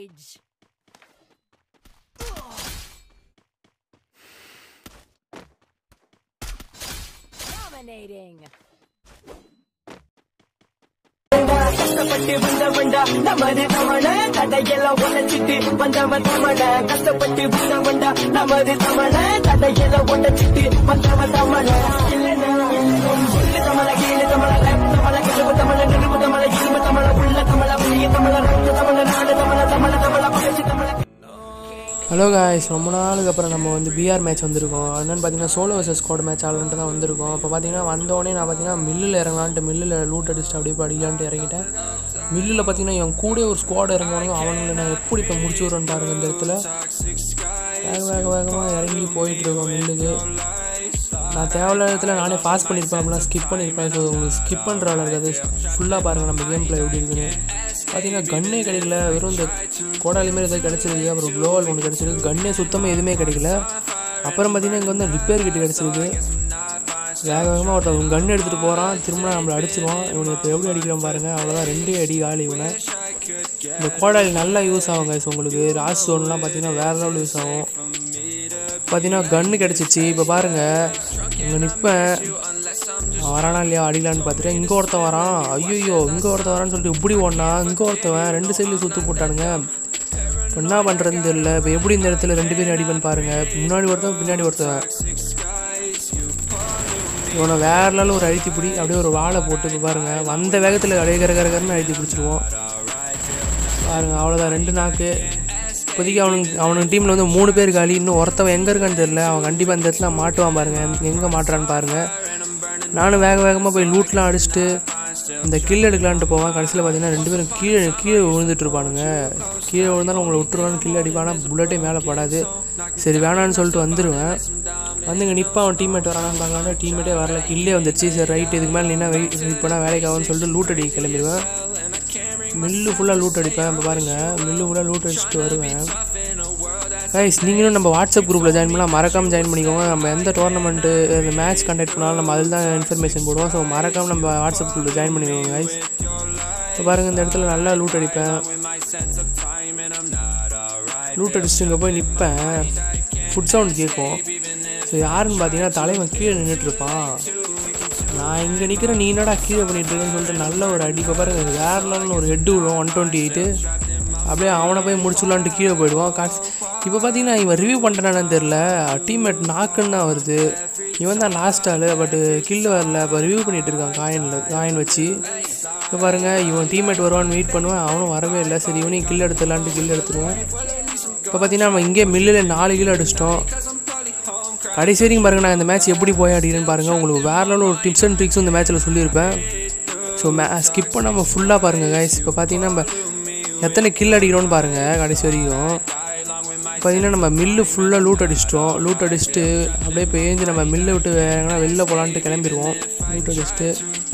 Rampage. Dominating. கஷ்டப்பட்டு வந்தவன்டா நமது தமிழ தடையெல்லாம் உடைச்சிட்டு வந்தவன் தமிழ கஷ்டப்பட்டு வந்தவன்டா நமது தமிழ தடையெல்லாம் உடைச்சிட்டு வந்தவன் தமிழ இல்லைன்னா சொல்லு தமிழ கீழே தமிழ தமிழ கிழவு தமிழ நிறுவு தமிழ இரும்பு தமிழ உள்ள தமிழ புதிய தமிழ ரத்த தமிழ நாடு தமிழ தமிழ தமிழ பகச்சு தமிழ ஹலோ காய்ஸ் ரொம்ப நாளுக்கு அப்புறம் நம்ம வந்து பிஆர் மேட்ச் வந்திருக்கோம் என்னென்னு பார்த்தீங்கன்னா சோலோ வர்சஸ் ஸ்குவாட் மேட்ச் ஆடலான்ட்டு தான் வந்திருக்கோம் இப்போ பார்த்தீங்கன்னா வந்தோடனே நான் பார்த்தீங்கன்னா மில்லில் இறங்கலான்ட்டு மில்லில் லூட் அடிச்சுட்டு அப்படியே போய் அடிக்கலான்ட்டு இறங்கிட்டேன் மில்லில் பார்த்தீங்கன்னா என் கூட ஒரு ஸ்குவாட் இறங்குவானுங்க அவனுங்களை நான் எப்படி இப்போ முடிச்சு விட்றேன்னு பாருங்கள் இந்த இடத்துல வேக வேக வேகமாக இறங்கி போயிட்டுருக்கோம் மில்லுக்கு நான் தேவையில்லாத இடத்துல நானே பாஸ் பண்ணியிருப்பேன் அப்படிலாம் ஸ்கிப் பண்ணியிருப்பேன் ஸோ உங்களுக்கு ஸ்கிப் பண்ணுற அளவு இருக்காது ஃபுல்லாக பாருங்கள் நம்ம கேம் பிளே எப்படி இருக்குன்னு பார்த்தீங்கன்னா கன்னே கிடைக்கல வெறும் இந்த கோடாலி மாதிரி எதாவது கிடச்சிருக்கு அப்புறம் க்ளோவல் ஒன்று கிடச்சிருக்கு கன்னே சுத்தமாக எதுவுமே கிடைக்கல அப்புறம் பார்த்தீங்கன்னா இங்கே வந்து ரிப்பேர் கிட்ட கிடச்சிருக்கு வேக வேகமாக ஒருத்தன் கன் எடுத்துகிட்டு போகிறான் திரும்ப நம்மளை அடிச்சிருவான் இவனை இப்போ எப்படி அடிக்கிறான் பாருங்கள் அவ்வளோதான் ரெண்டே அடி காலி இவனை இந்த கோடாலி நல்லா யூஸ் ஆகும் guys உங்களுக்கு ராஸ் ஜோன்லாம் பார்த்தீங்கன்னா வேறு லெவல் யூஸ் ஆகும் பார்த்தீங்கன்னா கன்று கிடச்சிச்சு இப்போ பாருங்கள் இங்கே நிற்பேன் அவன் வரானா இல்லையா அடிக்கலான்னு பார்த்துட்டு இங்கே ஒருத்தன் வரான் ஐயோ இங்கே ஒருத்தன் வரான்னு சொல்லிட்டு இப்படி ஓடனா இங்கே ஒருத்தவன் ரெண்டு சைட்லையும் சுற்று போட்டானுங்க இப்போ என்ன பண்ணுறதுன்னு தெரியல இப்போ எப்படி இந்த இடத்துல ரெண்டு பேரும் அடிப்பேன்னு பாருங்கள் முன்னாடி ஒருத்தன் பின்னாடி ஒருத்தவன் இவனை வேற லெவலில் ஒரு அழுத்தி பிடி அப்படியே ஒரு வாழை போட்டு இப்போ பாருங்கள் வந்த வேகத்தில் அப்படியே கர கர கரன்னு அழுத்தி பிடிச்சிருவோம் பாருங்க அவ்வளோதான் ரெண்டு நாக்கு இப்போதைக்கு அவனுக்கு அவனுக்கு டீமில் வந்து மூணு பேர் காலி இன்னும் ஒருத்தவன் எங்கே இருக்கான்னு தெரியல அவன் கண்டிப்பாக இந்த இடத்துல மாட்டுவான் பாருங்க எங்கே மாட்டுறான்னு பாருங்க நானும் வேக வேகமாக போய் லூட்லாம் அடிச்சுட்டு இந்த கில் எடுக்கலான்ட்டு போவேன் கடைசியில் பார்த்தீங்கன்னா ரெண்டு பேரும் கீழே கீழே விழுந்துட்டு இருப்பானுங்க கீழே விழுந்தாலும் உங்களை விட்டுருவான்னு கில் அடிப்பானா புல்லட்டே மேலே படாது சரி வேணான்னு சொல்லிட்டு வந்துடுவேன் வந்து இங்கே நிற்பா அவன் டீம்மேட் வரானான்னு பார்க்கலாம்னா டீம்மேட்டே வரல கில்லே வந்துருச்சு சரி ரைட் இதுக்கு மேலே நின்னா வெயிட் வெயிட் பண்ணால் வேலைக்கு ஆகும்னு சொல்லிட்டு லூட் அடிக்க கிளம்பிடுவேன் மில்லு ஃபுல்லாக லூட் அடிப்பேன் இப்போ பாருங்கள் மில்லு ஃபுல்லாக லூட் அடிச்சுட்டு வருவேன் கைஸ் நீங்களும் நம்ம வாட்ஸ்அப் குரூப்பில் ஜாயின் பண்ணலாம் மறக்காமல் ஜாயின் பண்ணிக்கோங்க நம்ம எந்த டோர்னமெண்ட்டு இந்த மேட்ச் கண்டக்ட் பண்ணாலும் நம்ம அதில் தான் இன்ஃபர்மேஷன் போடுவோம் ஸோ மறக்காமல் நம்ம வாட்ஸ்அப் குரூப்பில் ஜாயின் பண்ணிக்கோங்க கைஸ் இப்போ பாருங்கள் இந்த இடத்துல நல்லா லூட் அடிப்பேன் லூட் அடிச்சுட்டு இங்கே போய் நிற்பேன் ஃபுட் சவுண்ட் கேட்கும் ஸோ யாருன்னு பார்த்தீங்கன்னா தலைவன் கீழே நின்றுட்டு இருப்பான் நான் இங்கே நிற்கிறேன் நீ என்னடா கீழே பண்ணிட்டு இருக்கேன்னு சொல்லிட்டு நல்ல ஒரு அடி இப்போ பாருங்க வேற லெவலில் ஒரு ஹெட் விடும் ஒன் டுவெண்ட்டி எயிட்டு அப்படியே அவனை போய் முடிச்சுடலான்ட்டு கீழே போயிடுவான் காசு இப்போ பார்த்தீங்கன்னா இவன் ரிவ்யூ பண்ணுறானான்னு தெரில டீம்மேட் நாக்குன்னு தான் வருது இவன் தான் லாஸ்ட் ஆள் பட்டு கில் வரல இப்போ ரிவ்யூ பண்ணிட்டு இருக்கான் காயினில் காயின் வச்சு இப்போ பாருங்கள் இவன் டீம்மேட் வருவான்னு வெயிட் பண்ணுவேன் அவனும் வரவே இல்லை சரி இவனையும் கில் எடுத்துடலான்ட்டு கில் எடுத்துருவேன் இப்போ பார்த்தீங்கன்னா நம்ம இங்கே மில்லில் நாலு கிலோ அடிச்சிட்டோம் கடைசி வரைக்கும் பாருங்கள் நான் இந்த மேட்ச் எப்படி போய் அடிக்கிறேன்னு பாருங்கள் உங்களுக்கு வேற லெவலில் ஒரு டிப்ஸ் அண்ட் ட்ரிக்ஸும் இந்த மேட்ச்சில் சொல்லியிருப்பேன் ஸோ மே ஸ்கிப் பண்ணாமல் ஃபுல்லாக பாருங்கள் கைஸ் இப்போ பார்த்தீங்கன்னா நம்ம எத்தனை கில் அடிக்கிறோம்னு பாருங்கள் கடைசி வரைக்கும் பார்த்தீங்கன்னா நம்ம மில்லு ஃபுல்லாக லூட் அடிச்சிட்டோம் லூட் அடிச்சுட்டு அப்படியே இப்போ ஏஞ்சி நம்ம மில்லை விட்டு வேறங்கன்னா வெளில போகலான்ட்டு கிளம்பிடுவோம் லூட் அடிச்சுட்டு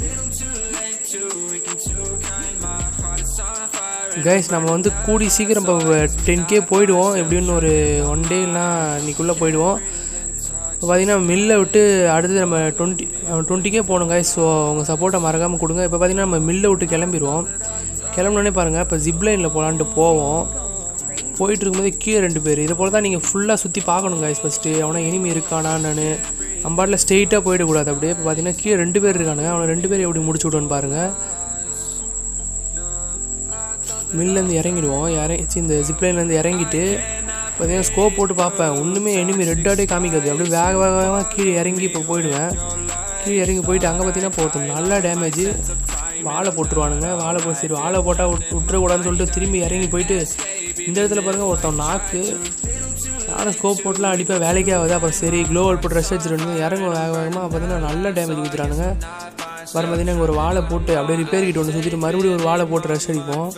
கைஸ் நம்ம வந்து கூடி சீக்கிரம் இப்போ டென் கே போயிடுவோம் எப்படின்னு ஒரு ஒன் டேனா இன்னைக்குள்ளே போயிடுவோம் இப்போ பார்த்தீங்கன்னா மில்லை விட்டு அடுத்து நம்ம டுவெண்ட்டி டுவெண்ட்டிக்கே போகணும் கைஸ் ஸோ உங்கள் சப்போர்ட்டை மறக்காமல் கொடுங்க இப்போ பார்த்தீங்கன்னா நம்ம மில்லை விட்டு கிளம்பிடுவோம் கிளம்புனோடனே பாருங்கள் இப்போ ஜிப்லைனில் போகலான்ட்டு போவோம் போயிட்டு இருக்கும்போது கீழே ரெண்டு பேர் இதை போல் தான் நீங்கள் ஃபுல்லாக சுற்றி பார்க்கணும் கைஸ் ஃபஸ்ட்டு அவனை எனிமி இருக்கானா நான் அம்பாட்டில் ஸ்ட்ரெயிட்டாக போயிடக்கூடாது அப்படியே இப்போ பார்த்தீங்கன்னா கீழே ரெண்டு பேர் இருக்கானுங்க அவனை ரெண்டு பேர் எப்படி முடிச்சு விடுன்னு பாருங்கள் மில்லேருந்து இறங்கிடுவோம் இறங்கி இந்த ஜிப்லைன்லேருந்து இறங்கிட்டு பார்த்தீங்கன்னா ஸ்கோப் போட்டு பார்ப்பேன் ஒன்றுமே எனிமி ரெட்டாட்டே காமிக்காது அப்படியே வேக வேக வேகமாக கீழே இறங்கி இப்போ போயிடுவேன் கீழே இறங்கி போயிட்டு அங்கே பார்த்தீங்கன்னா இப்போ ஒருத்தன் நல்லா டேமேஜ் வாழை போட்டுருவானுங்க வாழை போட்டு சரி வாழை போட்டால் விட்டுறக்கூடாதுன்னு சொல்லிட்டு திரும்பி இறங்கி போயிட்டு இந்த இடத்துல பாருங்கள் ஒருத்தன் நாக்கு நானும் ஸ்கோப் போட்டுலாம் அடிப்பேன் வேலைக்கே ஆகுது அப்புறம் சரி க்ளோவல் போட்டு ரஷ் வச்சுருந்து இறங்கும் வேக வேகமாக பார்த்தீங்கன்னா நல்ல டேமேஜ் கொடுத்துறானுங்க அப்புறம் பார்த்தீங்கன்னா இங்கே ஒரு வாழை போட்டு அப்படியே ரிப்பேர் கிட்ட ஒன்று சுற்றிட்டு மறுபடியும் ஒரு வாழை போட்டு ரஷ் அடிப்போம்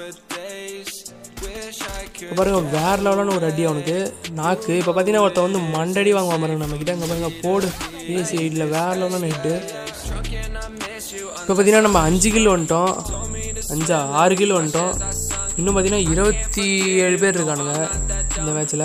இப்போ பாருங்க வேற லெவலான ஒரு அடி அவனுக்கு நாக்கு இப்போ பார்த்தீங்கன்னா ஒருத்தன் வந்து மண்டடி வாங்குவான் பாருங்க நம்ம கிட்ட இங்கே பாருங்க போடு ஏசி எயிட்டில் வேற லெவலான ஹிட்டு இப்போ பார்த்தீங்கன்னா நம்ம அஞ்சு கிலோ வந்துட்டோம் அஞ்சா ஆறு கிலோ வந்துட்டோம் இன்னும் பார்த்தீங்கன்னா இருபத்தி ஏழு பேர் இருக்கானுங்க இந்த மேட்ச்சில்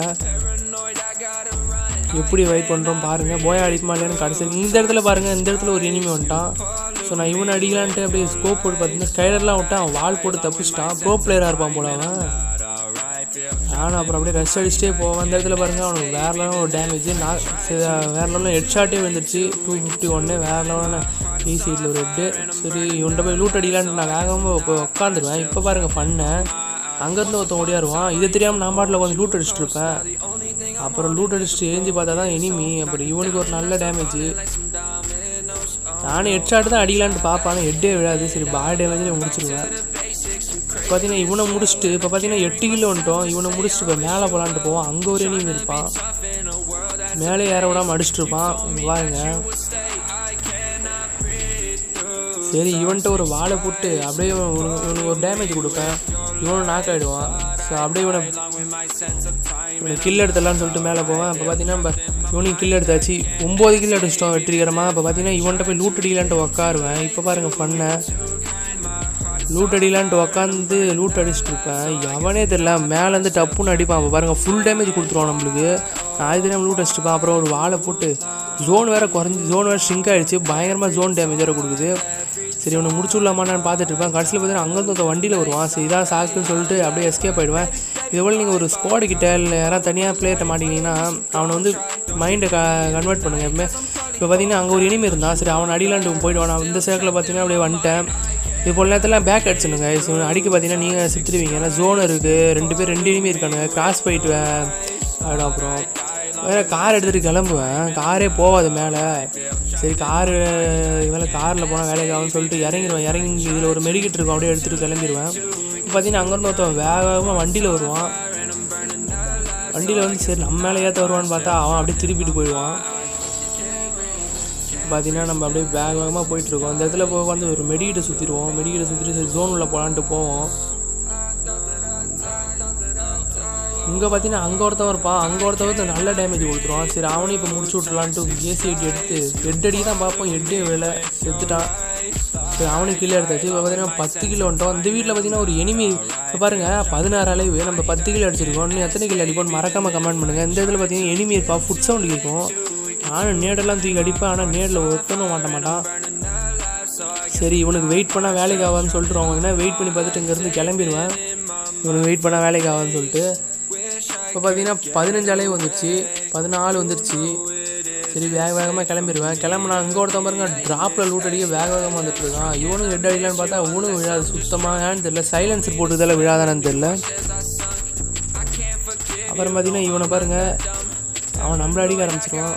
எப்படி வெயிட் பண்ணுறோம் பாருங்கள் போய் அடிக்குமா இல்லையான்னு கடைசி இந்த இடத்துல பாருங்கள் இந்த இடத்துல ஒரு இனிமே வந்துட்டான் ஸோ நான் இவனை அடிக்கலான்ட்டு அப்படியே ஸ்கோப் போட்டு பார்த்தீங்கன்னா கைலர்லாம் விட்டான் அவன் வால் போட்டு தப்பிச்சிட்டான் ப்ரோ பிளேயராக இருப்பான் போல அவன் நானும் அப்புறம் அப்படியே ரெஸ்ட் அடிச்சுட்டே போவேன் அந்த இடத்துல பாருங்க அவனுக்கு வேற லெவலில் ஒரு டேமேஜ் நான் சரி, வேற லெவலில் ஹெட் ஷாட்டே வந்துருச்சு டூ ஃபிஃப்டி ஒன்று வேற லெவலான ஈஸியில் ஒரு ஹெட்டு சரி இவன்கிட்ட போய் லூட் அடிக்கலான்ட்டு நான் வேகமாக இப்போ உட்காந்துருவேன் இப்போ பாருங்க பண்ணேன் அங்கேருந்து ஒருத்தன் ஓடியாருவான் இதை தெரியாமல் நான் பாட்டில் கொஞ்சம் லூட் அடிச்சுட்டு இருப்பேன் அப்புறம் லூட் அடிச்சுட்டு எழுந்தி பார்த்தா தான் எனிமி அப்புறம் இவனுக்கு ஒரு நல்ல டேமேஜ் நானும் ஹெட் ஷாட் தான் அடிக்கலான்ட்டு பார்ப்பானே ஹெட்டே விழாது சரி பாடி டேமேஜ்லேயே முடிச்சிருவேன் பார்த்தீங்கன்னா இவனை முடிச்சுட்டு இப்போ பார்த்தீங்கன்னா எட்டு கிலோ வந்துட்டோம் இவனை முடிச்சுட்டு இப்போ மேலே போகலான்ட்டு போவோம் அங்கே ஒரு எனிமி இருப்பான் மேலே ஏற விடாமல் அடிச்சுட்டு இருப்பான் இங்க பாருங்க சரி இவன்கிட்ட ஒரு வாழை போட்டு அப்படியே இவனு- இவனுக்கு ஒரு டேமேஜ் கொடுப்பேன் இவனும் நாக் ஆகிடுவான் ஸோ அப்படியே இவனை இவனை கில் எடுத்துடலாம்னு சொல்லிட்டு மேலே போவேன் இப்போ பார்த்தீங்கன்னா நம்ம இவனையும் கில் எடுத்தாச்சு ஒம்பது கில் அடிச்சிட்டோம் வெற்றிகரமாக இப்போ பார்த்தீங்கன்னா இவன்கிட்ட போய் லூட் அடிக்கலான்ட்டு உட்காருவேன் இப்போ பாருங்க பண்ணேன் லூட் அடிக்கலான்ட்டு உக்காந்து லூட் அடிச்சுட்டு இருப்பேன் எவனே தெரில மேலேருந்து டப்புன்னு அடிப்பான் அப்போ பாருங்கள் ஃபுல் டேமேஜ் கொடுத்துருவான் நம்மளுக்கு நான் அது தெரியாமல் லூட் அடிச்சுட்டுப்பேன் அப்புறம் ஒரு வாழை போட்டு ஜோன் வேறு குறைஞ்சி ஜோன் வேறு ஷ்ரிங்க் ஆகிடுச்சு பயங்கரமாக ஜோன் டேமேஜ் வேறு கொடுக்குது சரி இவனை முடிச்சு விடலாமான்னு பார்த்துட்டு இருப்பேன் கடைசியில் பார்த்தீங்கன்னா அங்கேருந்து ஒருத்தன் வண்டியில் வருவான் சரி இதான் சாக்குன்னு சொல்லிட்டு அப்படியே எஸ்கேப் ஆகிடுவேன் இதுபோல் நீங்கள் ஒரு ஸ்குவாடு கிட்ட இல்லை யாராவது தனியாக பிளேயர்ட்ட மாட்டிக்கிங்கன்னா அவனை வந்து மைண்டை க கன்வெர்ட் பண்ணுங்க எப்பவுமே இப்போ பார்த்தீங்கன்னா அங்கே ஒரு இனிமே இருந்தான் சரி அவன் அடிலான்ட்டு போயிடுவான் நான் இந்த சேக்கில் பார்த்தீங்கன்னா அப்படியே வந்துட்டேன் இது போல நேரத்தில் பேக் அடிச்சுனுங்க இவனை அடிக்க பார்த்தீங்கன்னா நீங்கள் செத்துருவீங்க ஏன்னா ஜோன் இருக்குது ரெண்டு பேர் ரெண்டு இனிமே இருக்கானுங்க கிராஸ் போயிட்டு ஆகிடும் அப்புறம் வேறு கார் எடுத்துகிட்டு கிளம்புவேன் காரே போகாது மேலே சரி காரு மேலே காரில் போனால் வேலைக்கு ஆகும்னு சொல்லிட்டு இறங்கிடுவேன் இறங்கி இதில் ஒரு மெடிக்கிட்டு இருக்கும் அப்படியே எடுத்துகிட்டு கிளம்பிடுவேன் இப்போ பார்த்தீங்கன்னா அங்கேருந்து ஒருத்தன் வேக வேகமாக வண்டியில் வருவான் வண்டியில் வந்து சரி நம்ம மேலே ஏற்ற வருவான்னு பார்த்தா அவன் அப்படியே திருப்பிட்டு போயிடுவான் பார்த்தீங்கன்னா நம்ம அப்படியே வேக வேகமாக போயிட்டுருக்கோம் அந்த இடத்துல போய் வந்து ஒரு மெடிக்கிட்ட சுற்றிடுவோம் மெடிக்கிட்ட சுற்றிட்டு சரி ஜோன் உள்ள போகலான்ட்டு போவோம் இங்கே பார்த்தீங்கன்னா அங்கே ஒருத்தவன் இருப்பான் அங்கே ஒருத்தவன் வந்து நல்ல டேமேஜ் கொடுத்துருவான் சரி அவனையும் இப்போ முடிச்சு விட்றலான்ட்டு ஏசி எட்டு எடுத்து ஹெட் அடி தான் பார்ப்போம் ஹெட்டே வேலை செத்துட்டான் சரி அவனுக்கு கிலோ எடுத்தாச்சு இப்போ பார்த்தீங்கன்னா பத்து கிலோ வந்துட்டோம் இந்த வீட்டில் பார்த்தீங்கன்னா ஒரு எனிமி இப்போ பாருங்கள் பதினாறு அளவு நம்ம பத்து கிலோ அடிச்சிருக்கோம் இன்னும் எத்தனை கிலோ அடிப்போம்னு மறக்காமல் கமெண்ட் பண்ணுங்கள் இந்த இதில் பார்த்தீங்கன்னா எனிமி இருப்பா ஃபுட் சவுண்ட் கேட்கும் நானும் நேடெல்லாம் தூக்கி அடிப்பேன் ஆனால் நேரில் ஒத்தணும் மாட்ட மாட்டான் சரி இவனுக்கு வெயிட் பண்ணால் வேலைக்கு ஆகாதுன்னு சொல்லிட்டு அவங்க என்ன வெயிட் பண்ணி பார்த்துட்டு இங்கேருந்து கிளம்பிடுவேன் இவனுக்கு வெயிட் பண்ணால் வேலைக்கு ஆகாதுன்னு சொல்லிட்டு இப்போ பார்த்தீங்கன்னா பதினஞ்சு அளவு வந்துருச்சு பதினாலு வந்துருச்சு சரி வேக வேகமாக கிளம்பிடுவேன் கிளம்புனா இங்கே ஒருத்தன் பாருங்க ட்ராப்பில் லூட் அடிக்க வேக வேகமாக வந்துட்டு இருக்கான் இவனும் ஹெட் அடிக்கலான்னு பார்த்தா இவனும் விழாது சுத்தமாக ஏன்னு தெரியல சைலன்சர் போட்டுறதால விழாதானு தெரியல அப்புறம் பார்த்தீங்கன்னா இவனை பாருங்க அவன் நம்மள அடிக்க ஆரம்பிச்சிருவான்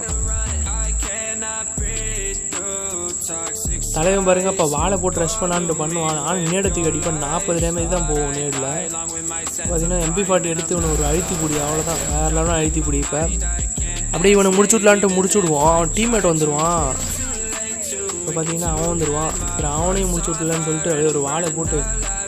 தலைவன் பாருங்க இப்போ வாழை போட்டு ரஷ் பண்ணான்ட்டு பண்ணுவான் ஆனால் நேடத்துக்கு அடிப்பான் நாற்பது டேமேஜ் தான் போகும் நேரில் பார்த்தீங்கன்னா எம்பி ஃபார்ட்டி எடுத்து இவனை ஒரு அழுத்தி பிடி அவ்வளோதான் வேற லெவலும் அழுத்தி பிடி இப்போ அப்படியே இவனை முடிச்சு விடலான்ட்டு முடிச்சு விடுவான் அவன் டீம்மேட் வந்துடுவான் இப்போ பார்த்தீங்கன்னா அவன் வந்துடுவான் சரி அவனையும் முடிச்சு விட்டுலான்னு சொல்லிட்டு அப்படியே ஒரு வாழை போட்டு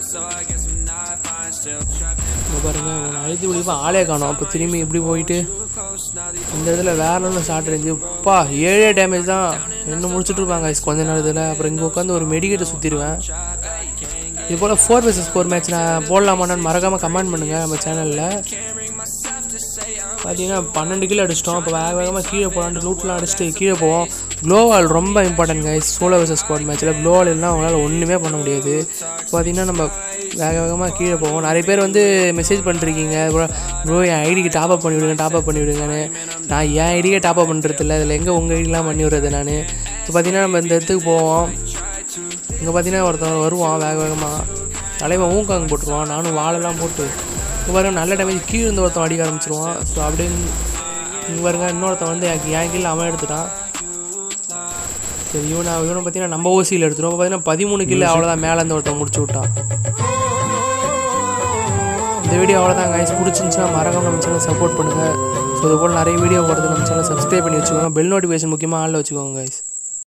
இப்போ பாருங்க இவனை அழுத்தி பிடிப்பான் ஆளே காணும் அப்போ திரும்பி இப்படி போயிட்டு இந்த இடத்துல வேற ஒன்றும் ஷார்ட் இருந்துச்சு அப்பா ஏழே டேமேஜ் தான் என்ன முடிச்சுட்டு இருப்பாங்க கொஞ்ச நேரத்தில் அப்புறம் இங்கே உட்காந்து ஒரு மெடிக்கேட்டை சுற்றிடுவேன் இது போல் ஃபோர் வர்சஸ் ஃபோர் மேட்ச் நான் போடலாமான்னு மறக்காமல் கமெண்ட் பண்ணுங்கள் நம்ம சேனலில் பார்த்தீங்கன்னா பன்னெண்டு கிலோ அடிச்சிட்டோம் அப்போ வேக வேகமாக கீழே போகலான்ட்டு லூட்லாம் அடிச்சுட்டு கீழே போவோம் க்ளோவால் ரொம்ப important guys solo versus squad மேட்ச்சில் க்ளோவால் இல்லைனா அவங்களால ஒன்றுமே பண்ண முடியாது பார்த்தீங்கன்னா நம்ம வேக வேகமாக கீழே போவோம் நிறைய பேர் வந்து மெசேஜ் பண்ணிருக்கீங்க ப்ரோ என் ஐடிக்கு டாப் அப் பண்ணி விடுங்க டாப் அப் பண்ணி விடுங்கன்னு நான் என் ஐடியே டாப் அப் பண்ணுறது இல்லை அதில் எங்கே உங்கள் ஐடிலாம் பண்ணி விடுறது நான் இப்போ பார்த்தீங்கன்னா நம்ம இந்த இடத்துக்கு போவோம் இங்கே பார்த்தீங்கன்னா ஒருத்தன் வருவான் வேக வேகமாக தலைவன் ஊங்காங்க போட்டுருவான் நானும் வாழெல்லாம் போட்டு இங்கே பாருங்க நல்ல டேமேஜ் கீழே இருந்து ஒருத்தன் அடிக்க ஆரம்பிச்சிருவான் ஸோ அப்படியே இங்கே பாருங்க இன்னொருத்தன் வந்து எனக்கு என் கீழே அவன் எடுத்துட்டான் சரி இவனை இவனை பார்த்தீங்கன்னா நம்ம ஓசியில் எடுத்துருவோம் பார்த்தீங்கன்னா பதிமூணு கிலோ அவ்வளோதான் மேலே இருந்து ஒருத்தன் முடிச்சு விட்டான் இந்த வீடியோ அவ்வளோதான் கைஸ் பிடிச்சிருந்துச்சுன்னா மறக்காம நம்ம சேனல் சப்போர்ட் பண்ணுங்கள் ஸோ இது போல் நிறைய வீடியோ போடுறது நம்ம சேனல் சப்ஸ்கிரைப் பண்ணி வச்சுக்கோங்க பெல் நோட்டிஃபிகேஷன் முக்கியமாக ஆளில் வச்சுக்கோங்க கைஸ்